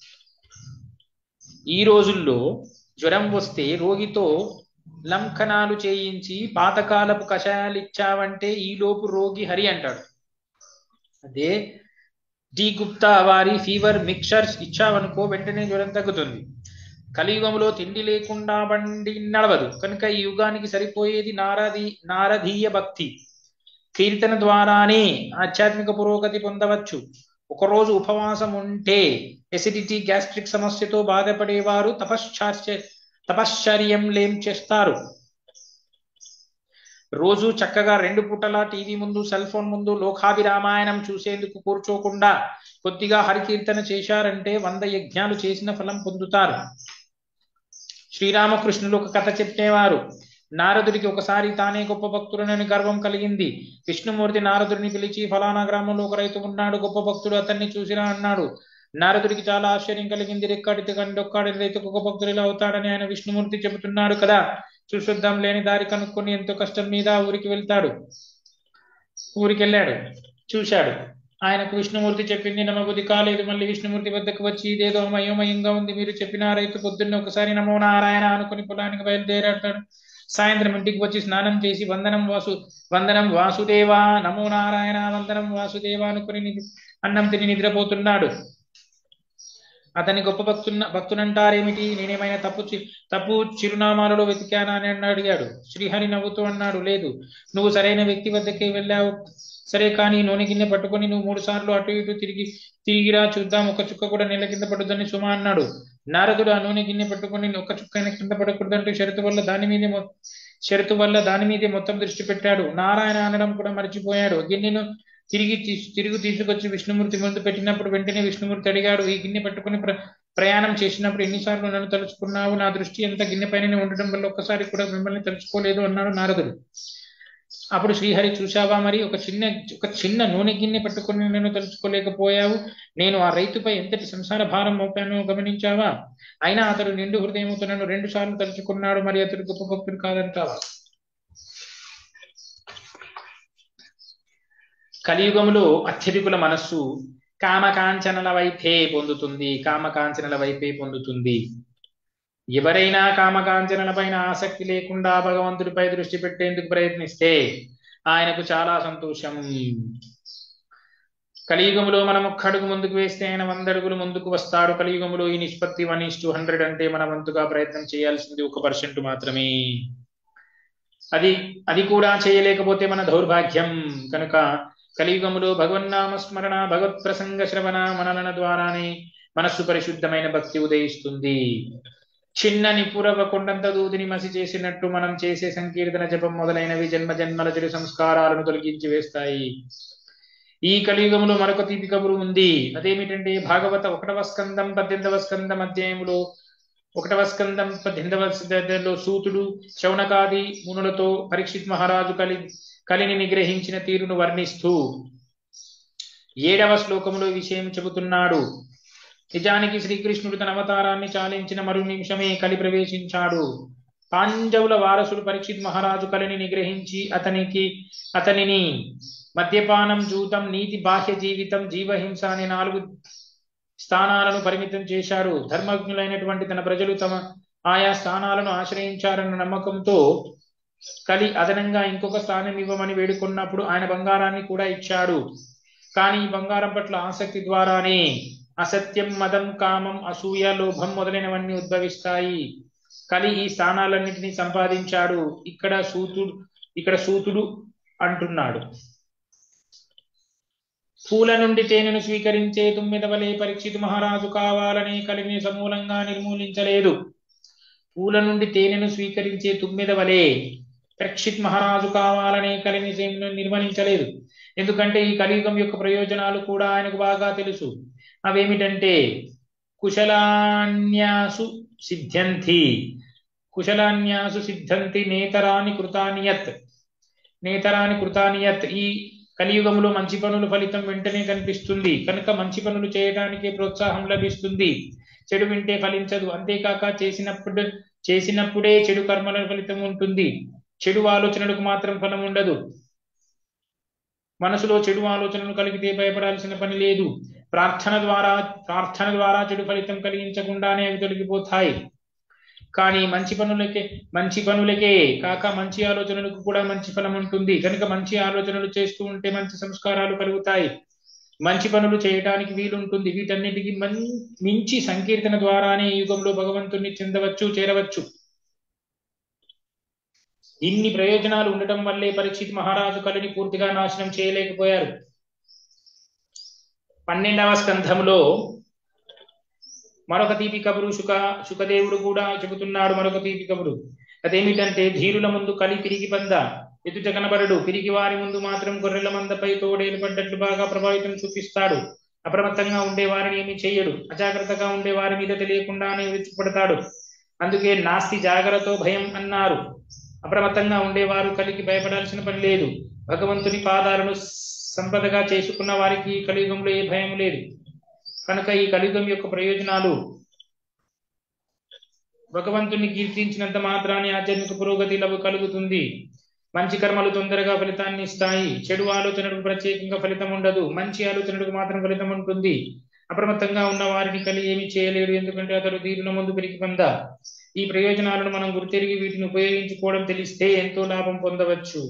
ఈ రోజుల్లో జ్వరం వస్తే రోగితో లంకనాలు చేయించి పాతకాలపు కషాయాలు ఇచ్చావంటే ఈలోపు రోగి హరి అంటాడు అదే డి గుప్తా వారి ఫీవర్ మిక్చర్స్ ఇచ్చావనుకో వెంటనే జ్వరం తగ్గుతుంది కలియుగంలో తిండి లేకుండా బండి నడవదు కనుక ఈ యుగానికి సరిపోయేది నారదీ నారదీయ భక్తి కీర్తన ద్వారానే ఆధ్యాత్మిక పురోగతి పొందవచ్చు ఒకరోజు ఉపవాసం ఉంటే ఎసిడిటీ గ్యాస్ట్రిక్ సమస్యతో బాధపడేవారు తపశ్చార్య తపశ్చర్యంలేం చేస్తారు రోజు చక్కగా రెండు పూటల టీవీ ముందు సెల్ ఫోన్ ముందు లోకాభిరామాయణం చూసేందుకు కూర్చోకుండా కొద్దిగా హరికీర్తన చేశారంటే వంద యజ్ఞాలు చేసిన ఫలం పొందుతారు శ్రీరామకృష్ణులు ఒక కథ చెప్పేవారు నారదుడికి ఒకసారి తానే గొప్ప భక్తుడనని గర్వం కలిగింది విష్ణుమూర్తి నారదుడిని పిలిచి ఫలానా గ్రామంలో ఒక రైతు ఉన్నాడు గొప్ప భక్తుడు అతన్ని చూసిరా అన్నాడు నారదుడికి చాలా ఆశ్చర్యం కలిగింది రెక్కడితే కండొక్కాడిన రైతుకు ఒక భక్తుడు ఇలా అవుతాడని ఆయన విష్ణుమూర్తి చెబుతున్నాడు కదా చూసొద్దాం లేని దారి కనుక్కొని ఎంతో కష్టం మీద ఊరికి వెళ్తాడు ఊరికి వెళ్ళాడు చూశాడు ఆయనకు విష్ణుమూర్తి చెప్పింది నమ్మబుద్ధి కాలేదు మళ్ళీ విష్ణుమూర్తి వద్దకు వచ్చి ఇదేదో అయోమయంగా ఉంది మీరు చెప్పిన రైతు పొద్దున్న ఒకసారి నమో నారాయణ అనుకుని పొలానికి బయలుదేరాడు సాయంత్రం ఇంటికి వచ్చి స్నానం చేసి వందనం వాసు వందనం వాసుదేవా నమో నారాయణ వందనం వాసుదేవా అనుకుని ని- అన్నం తిని నిద్రపోతున్నాడు అతని గొప్ప భక్తున్న భక్తునంటారేమిటి నేనేమైనా తప్పు చి- తప్పు చిరునామాలలో వెతికానా అని అన్న అడిగాడు శ్రీహరి నవ్వుతూ అన్నాడు లేదు నువ్వు సరైన వ్యక్తి వద్దకే వెళ్ళావు సరే కానీ నూనె గిన్నె పట్టుకొని నువ్వు మూడు సార్లు అటు ఇటు తిరిగి తిరిగిరా చూద్దాం ఒక చుక్క కూడా నెల కింద పడుతుందని సుమ అన్నాడు నారదుడు ఆ నూనె గిన్నె పట్టుకొని ఒక్క చుక్క అయినా కింద పడకూడదంటూ షరతు వల్ల దాని మీదే మొ- షరతు వల్ల దాని మీదే మొత్తం దృష్టి పెట్టాడు నారాయణ అనడం కూడా మర్చిపోయాడు గిన్నెను తిరిగి తీసు- తిరిగి తీసుకొచ్చి విష్ణుమూర్తి ముందు పెట్టినప్పుడు వెంటనే విష్ణుమూర్తి అడిగాడు ఈ గిన్నె పట్టుకొని ప్ర ప్రయాణం చేసినప్పుడు ఎన్నిసార్లు నన్ను తలుచుకున్నావు నా దృష్టి ఎంత గిన్నె పైననే ఉండడం వల్ల ఒక్కసారి కూడా మిమ్మల్ని తలుచుకోలేదు అన్నాడు నారదుడు అప్పుడు శ్రీహరి చూశావా మరి ఒక చిన్న ఒక చిన్న నూనె గిన్నె పట్టుకొని నేను తలుచుకోలేకపోయావు నేను ఆ రైతుపై ఎంతటి సంసార భారం మోపానో గమనించావా అయినా అతడు నిండు హృదయంతో నన్ను రెండు సార్లు తలుచుకున్నాడు మరి అతడు గొప్ప భక్తుడు కాదంటావా కలియుగములో అత్యధికుల మనస్సు కామకాంచనల వైపే పొందుతుంది కామకాంచనల వైపే పొందుతుంది ఎవరైనా కామకాంచనలపైన ఆసక్తి లేకుండా భగవంతుడిపై దృష్టి పెట్టేందుకు ప్రయత్నిస్తే ఆయనకు చాలా సంతోషం కలియుగములో మనం ఒక్క అడుగు ముందుకు వేస్తే ఆయన వంద అడుగులు ముందుకు వస్తాడు కలియుగములో ఈ నిష్పత్తి వన్ ఇస్ టు హండ్రెడ్ అంటే మన వంతుగా ప్రయత్నం చేయాల్సింది ఒక పర్సెంట్ మాత్రమే అది అది కూడా చేయలేకపోతే మన దౌర్భాగ్యం కనుక కలియుగములో భగవన్నామ స్మరణ భగవత్ ప్రసంగ శ్రవణ మననన ద్వారానే మనస్సు పరిశుద్ధమైన భక్తి ఉదయిస్తుంది చిన్న నిపురవ కొండంత దూదిని మసి చేసినట్టు మనం చేసే సంకీర్తన జపం మొదలైనవి జన్మ జన్మల చెడు సంస్కారాలను తొలగించి వేస్తాయి ఈ కలియుగంలో మరొక తీపి కబురు ఉంది అదేమిటంటే భాగవత ఒకటవ స్కందం పద్దెనిమిదవ స్కందం అధ్యాయములో ఒకటవ స్కందం పద్దెనిమిదవ అధ్యాయంలో సూతుడు శౌనకాది మునులతో పరీక్షిత్ మహారాజు కలి కలిని నిగ్రహించిన తీరును వర్ణిస్తూ ఏడవ శ్లోకములో ఈ విషయం చెబుతున్నాడు నిజానికి శ్రీకృష్ణుడు తన అవతారాన్ని చాలించిన మరు నిమిషమే కలి ప్రవేశించాడు పాండవుల వారసుడు పరీక్షిత్ మహారాజు కలిని నిగ్రహించి అతనికి అతనిని మద్యపానం జూతం నీతి బాహ్య జీవితం జీవహింస అనే నాలుగు స్థానాలను పరిమితం చేశాడు ధర్మజ్ఞులైనటువంటి తన ప్రజలు తమ ఆయా స్థానాలను ఆశ్రయించారన్న నమ్మకంతో కలి అదనంగా ఇంకొక స్థానం ఇవ్వమని వేడుకున్నప్పుడు ఆయన బంగారాన్ని కూడా ఇచ్చాడు కానీ ఈ బంగారం పట్ల ఆసక్తి ద్వారానే అసత్యం మదం కామం అసూయ లోభం మొదలైనవన్నీ ఉద్భవిస్తాయి కలి ఈ స్థానాలన్నింటినీ సంపాదించాడు ఇక్కడ సూతుడు ఇక్కడ సూతుడు అంటున్నాడు పూల నుండి తేనెను స్వీకరించే తుమ్మిద వలె పరీక్షితు మహారాజు కావాలని కలిని సమూలంగా నిర్మూలించలేదు పూల నుండి తేనెను స్వీకరించే తుమ్మిద వలె పరీక్షిత్ మహారాజు కావాలనే కలిని నిర్మలించలేదు ఎందుకంటే ఈ కలియుగం యొక్క ప్రయోజనాలు కూడా ఆయనకు బాగా తెలుసు అవేమిటంటే కుశలాన్యాసు సిద్ధ్యంతి కుశలాన్యాసు సిద్ధ్యంతి నేతరాని కృతానియత్ నేతరాని కృతానియత్ ఈ కలియుగంలో మంచి పనుల ఫలితం వెంటనే కనిపిస్తుంది కనుక మంచి పనులు చేయడానికే ప్రోత్సాహం లభిస్తుంది చెడు వింటే ఫలించదు అంతేకాక చేసినప్పుడు చేసినప్పుడే చెడు కర్మల ఫలితం ఉంటుంది చెడు ఆలోచనలకు మాత్రం ఫలం ఉండదు మనసులో చెడు ఆలోచనలు కలిగితే భయపడాల్సిన పని లేదు ప్రార్థన ద్వారా ప్రార్థన ద్వారా చెడు ఫలితం కలిగించకుండానే అవి తొలగిపోతాయి కానీ మంచి పనులకే మంచి పనులకే కాక మంచి ఆలోచనలకు కూడా మంచి ఫలం ఉంటుంది కనుక మంచి ఆలోచనలు చేస్తూ ఉంటే మంచి సంస్కారాలు కలుగుతాయి మంచి పనులు చేయడానికి వీలుంటుంది వీటన్నిటికీ మన్ మించి సంకీర్తన ద్వారానే ఈ యుగంలో భగవంతుణ్ణి చెందవచ్చు చేరవచ్చు ఇన్ని ప్రయోజనాలు ఉండటం వల్లే పరీక్షిత్ మహారాజు కలిని పూర్తిగా నాశనం చేయలేకపోయారు పన్నెండవ స్కంధంలో మరొక తీపి కబురు శుక శుకదేవుడు కూడా చెబుతున్నాడు మరొక తీపి కబురు అదేమిటంటే ధీరుల ముందు కలి పిరిగి పంద ఎదుట కనబడడు పిరిగి వారి ముందు మాత్రం గొర్రెల మందపై తోడేలు పడ్డట్లు బాగా ప్రభావితం చూపిస్తాడు అప్రమత్తంగా ఉండే వారిని ఏమి చేయడు అజాగ్రత్తగా ఉండే వారి మీద తెలియకుండానే విరుచుపడతాడు అందుకే నాస్తి జాగ్రత్త భయం అన్నారు అప్రమత్తంగా ఉండేవారు కలిగి భయపడాల్సిన పని లేదు భగవంతుని పాదాలను సంపదగా చేసుకున్న వారికి ఈ కలియుగంలో ఏ భయం లేదు కనుక ఈ కలియుగం యొక్క ప్రయోజనాలు భగవంతుని కీర్తించినంత మాత్రాన్ని ఆధ్యాత్మిక పురోగతి లభ కలుగుతుంది మంచి కర్మలు తొందరగా ఫలితాన్ని ఇస్తాయి చెడు ఆలోచనలకు ప్రత్యేకంగా ఫలితం ఉండదు మంచి ఆలోచనలకు మాత్రం ఫలితం ఉంటుంది అప్రమత్తంగా ఉన్న వారిని కలి ఏమి చేయలేడు ఎందుకంటే అతడు తీరున ముందు పెరిగి పొంద ఈ ప్రయోజనాలను మనం గుర్తెరిగి వీటిని ఉపయోగించుకోవడం తెలిస్తే ఎంతో లాభం పొందవచ్చు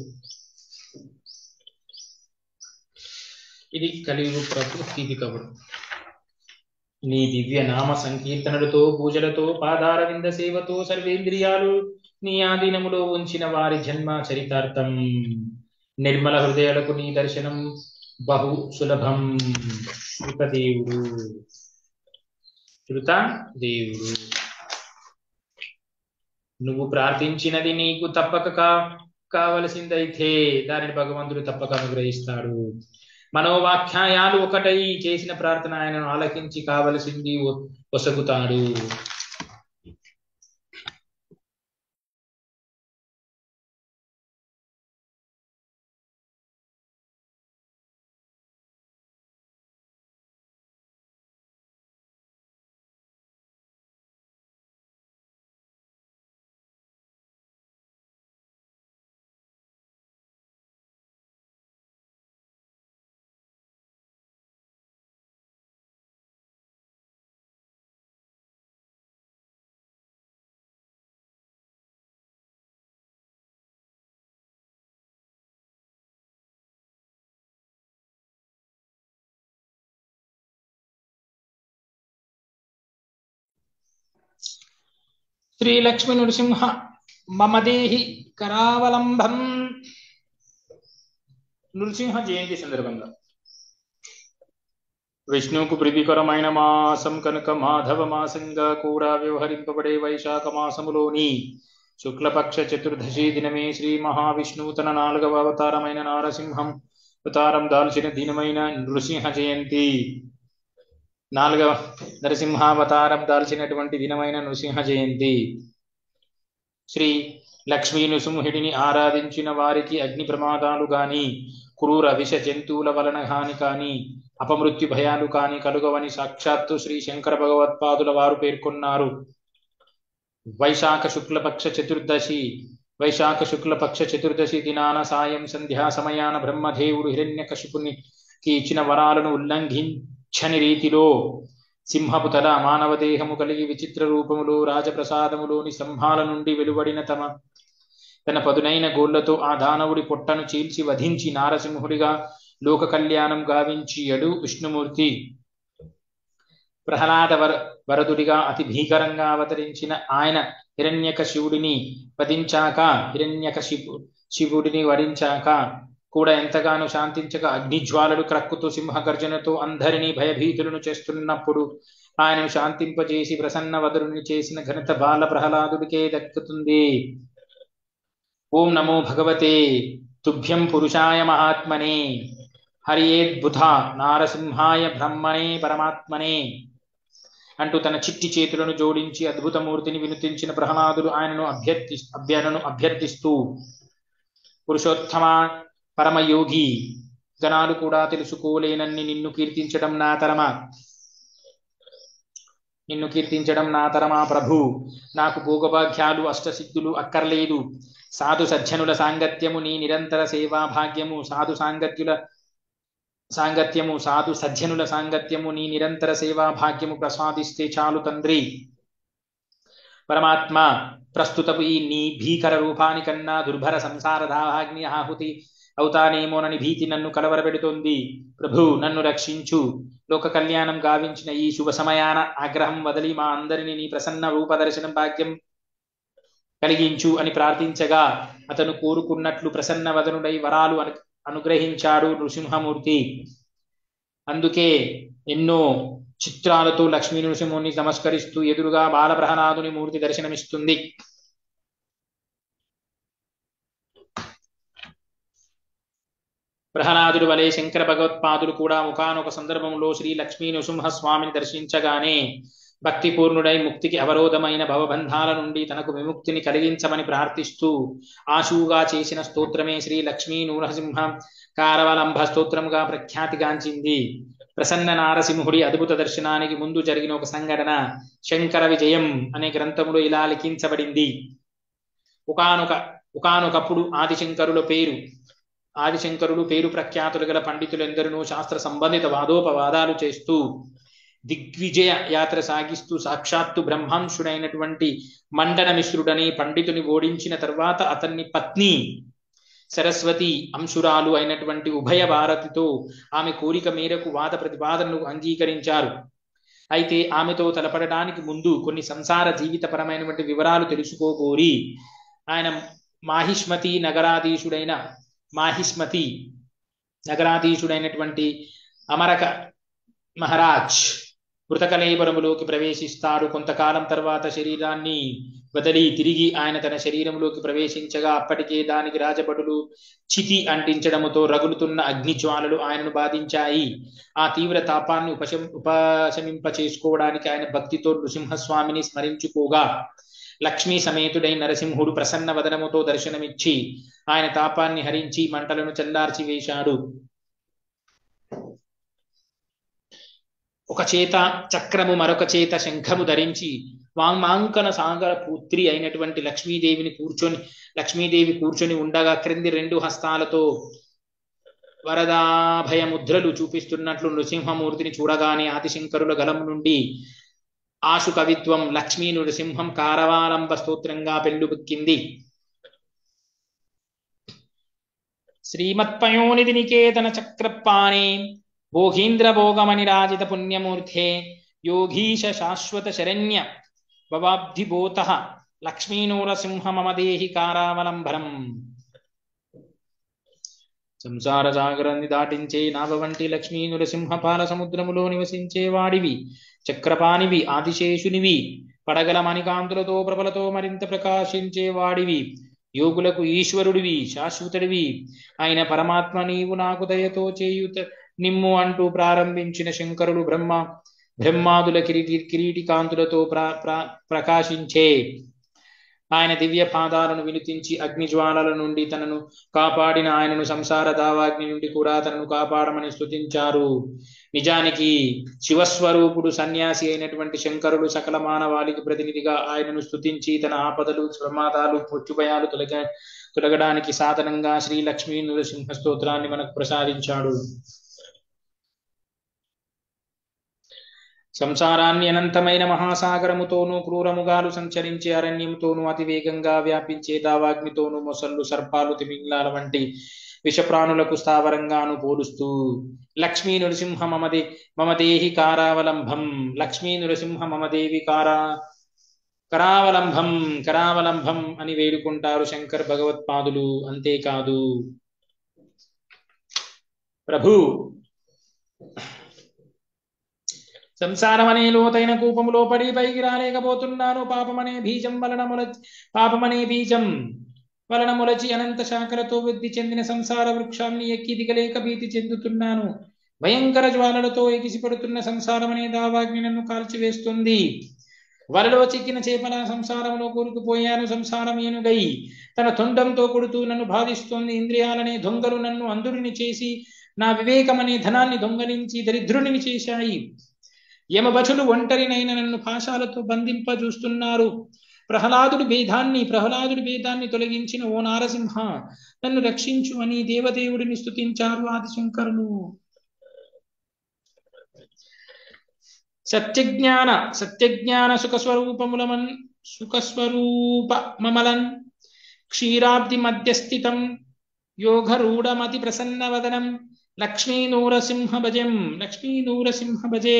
ఇది కలియుగ ప్రకృతి కవుడు నీ దివ్య నామ సంకీర్తనలతో పూజలతో పాదారవింద సేవతో సర్వేంద్రియాలు నీ ఆధీనములో ఉంచిన వారి జన్మ చరితార్థం నిర్మల హృదయాలకు నీ దర్శనం బహు సులభం శృతదేవుడు శృత దేవుడు నువ్వు ప్రార్థించినది నీకు తప్పక కా కావలసిందైతే దానిని భగవంతుడు తప్పక అనుగ్రహిస్తాడు మనోవాఖ్యాయాలు ఒకటై చేసిన ప్రార్థన ఆయనను ఆలకించి కావలసింది ఒసగుతాడు శ్రీ లక్ష్మీ నృసింహ మమ దేహి కరావలంబం నృసింహ జయంతి సందర్భంగా విష్ణువుకు ప్రీతికరమైన మాసం కనుక మాధవ మాసంగా కూడా వ్యవహరింపబడే వైశాఖ మాసములోని శుక్లపక్ష చతుర్దశి దినమే శ్రీ మహావిష్ణువు తన నాలుగవ అవతారమైన నారసింహం అవతారం దాల్చిన దినమైన నృసింహ జయంతి నాలుగవ నరసింహావతారం దాల్చినటువంటి దినమైన నృసింహ జయంతి శ్రీ లక్ష్మీ నృసింహుడిని ఆరాధించిన వారికి అగ్ని ప్రమాదాలు గాని క్రూర విష జంతువుల వలన హాని కాని అపమృత్యు భయాలు కాని కలుగవని సాక్షాత్తు శ్రీ శంకర భగవత్పాదుల వారు పేర్కొన్నారు వైశాఖ శుక్లపక్ష చతుర్దశి వైశాఖ శుక్లపక్ష చతుర్దశి దినాన సాయం సంధ్యా సమయాన బ్రహ్మదేవుడు హిరణ్యకశిపునికి ఇచ్చిన వరాలను ఉల్లంఘించని రీతిలో సింహపు తల మానవ దేహము కలిగి విచిత్ర రూపములో రాజప్రసాదములోని స్తంభాల నుండి వెలువడిన తమ తన పదునైన గోళ్లతో ఆ దానవుడి పొట్టను చీల్చి వధించి నారసింహుడిగా లోక కళ్యాణం గావించియడు విష్ణుమూర్తి ప్రహ్లాద వర వరదుడిగా అతి భీకరంగా అవతరించిన ఆయన హిరణ్యక శివుడిని వధించాక హిరణ్యక శివు శివుడిని వరించాక కూడా ఎంతగానో శాంతించక అగ్నిజ్వాలలు క్రక్కుతూ సింహగర్జనతో అందరినీ భయభీతులను చేస్తున్నప్పుడు ఆయనను శాంతింపజేసి ప్రసన్న వదరుని చేసిన ఘనత బాల ప్రహ్లాదుడికే దక్కుతుంది ఓం నమో భగవతే తుభ్యం పురుషాయ మహాత్మనే హరియేద్బుధ నారసింహాయ బ్రహ్మణే పరమాత్మనే అంటూ తన చిట్టి చేతులను జోడించి అద్భుతమూర్తిని వినుతించిన ప్రహ్లాదుడు ఆయనను అభ్యర్థి అభ్యనను అభ్యర్థిస్తూ పురుషోత్తమ పరమయోగి జనాలు కూడా తెలుసుకోలేనన్ని నిన్ను కీర్తించడం నా తరమ నిన్ను కీర్తించడం నా తరమా ప్రభు నాకు భోగభాగ్యాలు అష్టసిద్ధులు అక్కర్లేదు సాధు సజ్జనుల సాంగత్యము నీ నిరంతర సేవా భాగ్యము సాధు సాంగత్యుల సాంగత్యము సాధు సజ్జనుల సాంగత్యము నీ నిరంతర సేవా భాగ్యము ప్రసాదిస్తే చాలు తండ్రి పరమాత్మ ప్రస్తుతపు ఈ నీ భీకర రూపానికన్నా దుర్భర సంసార దాహాగ్ని ఆహుతి అవుతానేమోనని భీతి నన్ను కలవరపెడుతోంది ప్రభు నన్ను రక్షించు లోక కళ్యాణం గావించిన ఈ శుభ సమయాన ఆగ్రహం వదిలి మా అందరిని నీ ప్రసన్న రూప దర్శనం భాగ్యం కలిగించు అని ప్రార్థించగా అతను కోరుకున్నట్లు ప్రసన్న వదనుడై వరాలు అను అనుగ్రహించాడు నృసింహమూర్తి అందుకే ఎన్నో చిత్రాలతో లక్ష్మీ నృసింహుని నమస్కరిస్తూ ఎదురుగా బాలప్రహ్లాదుని మూర్తి దర్శనమిస్తుంది ప్రహ్లాదుడు వలె శంకర భగవత్పాదులు కూడా ముఖానొక సందర్భంలో శ్రీ లక్ష్మీ నృసింహస్వామిని దర్శించగానే భక్తిపూర్ణుడై ముక్తికి అవరోధమైన భవబంధాల నుండి తనకు విముక్తిని కలిగించమని ప్రార్థిస్తూ ఆశువుగా చేసిన స్తోత్రమే శ్రీ లక్ష్మీ నృసింహ కారవలంబ స్తోత్రముగా ప్రఖ్యాతిగాంచింది ప్రసన్న నారసింహుడి అద్భుత దర్శనానికి ముందు జరిగిన ఒక సంఘటన శంకర విజయం అనే గ్రంథములో ఇలా లిఖించబడింది ఒకనొక ఒకనొకప్పుడు ఆదిశంకరుల పేరు ఆదిశంకరుడు పేరు ప్రఖ్యాతులు గల పండితులెందరినూ శాస్త్ర సంబంధిత వాదోపవాదాలు చేస్తూ దిగ్విజయ యాత్ర సాగిస్తూ సాక్షాత్తు బ్రహ్మాంశుడైనటువంటి మండన మిశ్రుడని పండితుని ఓడించిన తర్వాత అతన్ని పత్ని సరస్వతి అంశురాలు అయినటువంటి ఉభయ భారతితో ఆమె కోరిక మేరకు వాద ప్రతిపాదనలు అంగీకరించారు అయితే ఆమెతో తలపడడానికి ముందు కొన్ని సంసార జీవితపరమైనటువంటి వివరాలు తెలుసుకోకోరి ఆయన మాహిష్మతి నగరాధీశుడైన మాహిష్మతి నగరాధీశుడైనటువంటి అమరక మహారాజ్ మృతకలేబరములోకి ప్రవేశిస్తాడు కొంతకాలం తర్వాత శరీరాన్ని వదిలి తిరిగి ఆయన తన శరీరంలోకి ప్రవేశించగా అప్పటికే దానికి రాజభటులు చితి అంటించడముతో రగులుతున్న అగ్ని జ్వాలలు ఆయనను బాధించాయి ఆ తీవ్ర తాపాన్ని ఉపశం ఉపశమింప చేసుకోవడానికి ఆయన భక్తితో నృసింహస్వామిని స్మరించుకోగా లక్ష్మీ సమేతుడై నరసింహుడు ప్రసన్న వదనముతో దర్శనమిచ్చి ఆయన తాపాన్ని హరించి మంటలను చల్లార్చి వేశాడు ఒక చేత చక్రము మరొక చేత శంఖము ధరించి వాంమాంకన సాగర పుత్రి అయినటువంటి లక్ష్మీదేవిని కూర్చొని లక్ష్మీదేవి కూర్చొని ఉండగా క్రింది రెండు హస్తాలతో వరదాభయ ముద్రలు చూపిస్తున్నట్లు నృసింహమూర్తిని చూడగానే ఆదిశంకరుల గలం నుండి ఆశు కవిత్వం లక్ష్మీ నృసింహం కారవాలంబ స్తోత్రంగా పెళ్ళుబుక్కింది శ్రీమత్పయోనిధి నికేతన చక్రపాణే భోగీంద్ర భోగమని రాజిత పుణ్యమూర్తే యోగీశ శాశ్వత శరణ్య భవాబ్ధిభూత లక్ష్మీనూరసింహ మమ దేహి కారావలంబరం సంసార సాగరాన్ని దాటించే నాభ వంటి లక్ష్మీ నృసింహ పాల సముద్రములో నివసించే వాడివి చక్రపాణివి ఆదిశేషునివి పడగల మణికాంతులతో ప్రబలతో మరింత ప్రకాశించే వాడివి యోగులకు ఈశ్వరుడివి శాశ్వతుడివి ఆయన పరమాత్మ నీవు నాకు దయతో చేయుత నిమ్ము అంటూ ప్రారంభించిన శంకరుడు బ్రహ్మ బ్రహ్మాదుల కిరీటి కిరీటి కాంతులతో ప్ర ప్ర ప్రకాశించే ఆయన దివ్య పాదాలను వినుతించి అగ్నిజ్వాలల నుండి తనను కాపాడిన ఆయనను సంసార దావాగ్ని నుండి కూడా తనను కాపాడమని స్తుతించారు నిజానికి శివస్వరూపుడు సన్యాసి అయినటువంటి శంకరుడు సకల మానవాళికి ప్రతినిధిగా ఆయనను స్తుతించి తన ఆపదలు ప్రమాదాలు మృత్యుభయాలు తొలగ తొలగడానికి సాధనంగా శ్రీ లక్ష్మీ నృసింహ స్తోత్రాన్ని మనకు ప్రసాదించాడు సంసారాన్ని అనంతమైన మహాసాగరముతోనూ క్రూరముగాలు సంచరించే అరణ్యముతోనూ అతివేగంగా వ్యాపించే దావాగ్నితోనూ మొసళ్ళు సర్పాలు తిమింగ్లాల వంటి విషప్రాణులకు స్థావరంగాను పోలుస్తూ లక్ష్మీ నృసింహ మమదే మమదేహి కారావలంబం లక్ష్మీ నృసింహ మమదేవి కారా కరావలంబం కరావలంబం అని వేడుకుంటారు శంకర్ భగవత్పాదులు అంతేకాదు ప్రభు సంసారమనే లోతైన కూపములో పడి పైకి రాలేకపోతున్నాను పాపమనే బీజం వలన మొల పాపమనే బీజం వలన మొలచి అనంత శాఖలతో వృద్ధి చెందిన సంసార వృక్షాన్ని ఎక్కి దిగలేక భీతి చెందుతున్నాను భయంకర జ్వాలలతో ఎగిసిపడుతున్న సంసారమనే దావాగ్ని నన్ను కాల్చివేస్తుంది వలలో చిక్కిన చేపల సంసారంలో కూరుకుపోయాను సంసారం ఏనుగై తన తొండంతో కొడుతూ నన్ను బాధిస్తోంది ఇంద్రియాలనే దొంగలు నన్ను అందురిని చేసి నా వివేకమనే ధనాన్ని దొంగలించి దరిద్రునిని చేశాయి యమభచులు ఒంటరినైన నన్ను పాశాలతో బంధింపజూస్తున్నారు ప్రహ్లాదుడి భేదాన్ని ప్రహ్లాదుడి భేదాన్ని తొలగించిన ఓ నారసింహ నన్ను రక్షించు అని దేవదేవుడిని స్తుతించారు ఆదిశంకరులు సత్యజ్ఞాన సత్యజ్ఞాన సుఖస్వరూపములమన్ సుఖస్వరూప మమలన్ క్షీరాబ్ది మధ్యస్థితం యోగరూఢమతి ప్రసన్నవదనం లక్ష్మీ నూరసింహ భజం లక్ష్మీ నూరసింహ భజే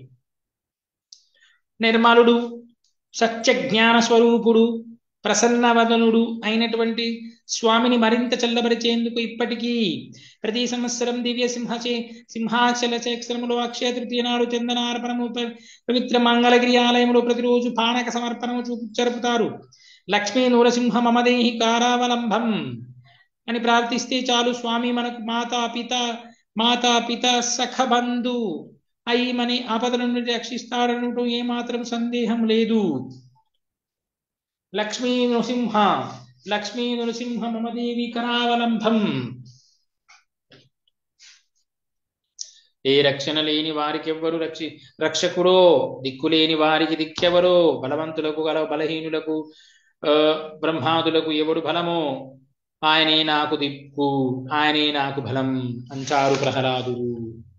నిర్మలుడు సత్య జ్ఞాన స్వరూపుడు ప్రసన్నవదనుడు అయినటువంటి స్వామిని మరింత చల్లబరిచేందుకు ఇప్పటికీ ప్రతి సంవత్సరం దివ్య సింహచే సింహాచల చక్రములో అక్షయ తృతీయ నాడు చందనార్పణము ప- పవిత్ర మంగళగిరి ఆలయంలో ప్రతిరోజు పానక సమర్పణము చూపు జరుపుతారు లక్ష్మీ నూరసింహ మమదేహి కారావలంబం అని ప్రార్థిస్తే చాలు స్వామి మనకు మాతా పిత మాతా పిత సఖబంధు అయి మని ఆపదల నుండి రక్షిస్తాడనుటూ ఏమాత్రం సందేహం లేదు లక్ష్మీ నృసింహ లక్ష్మీ నృసింహ మమదేవి కరావలంబం ఏ రక్షణ లేని వారికి ఎవ్వరు రక్షి రక్షకుడో దిక్కులేని వారికి దిక్కెవరో బలవంతులకు గల బలహీనులకు ఆ, బ్రహ్మాదులకు ఎవడు బలమో ఆయనే నాకు దిక్కు ఆయనే నాకు బలం అంటారు ప్రహ్లాదుడు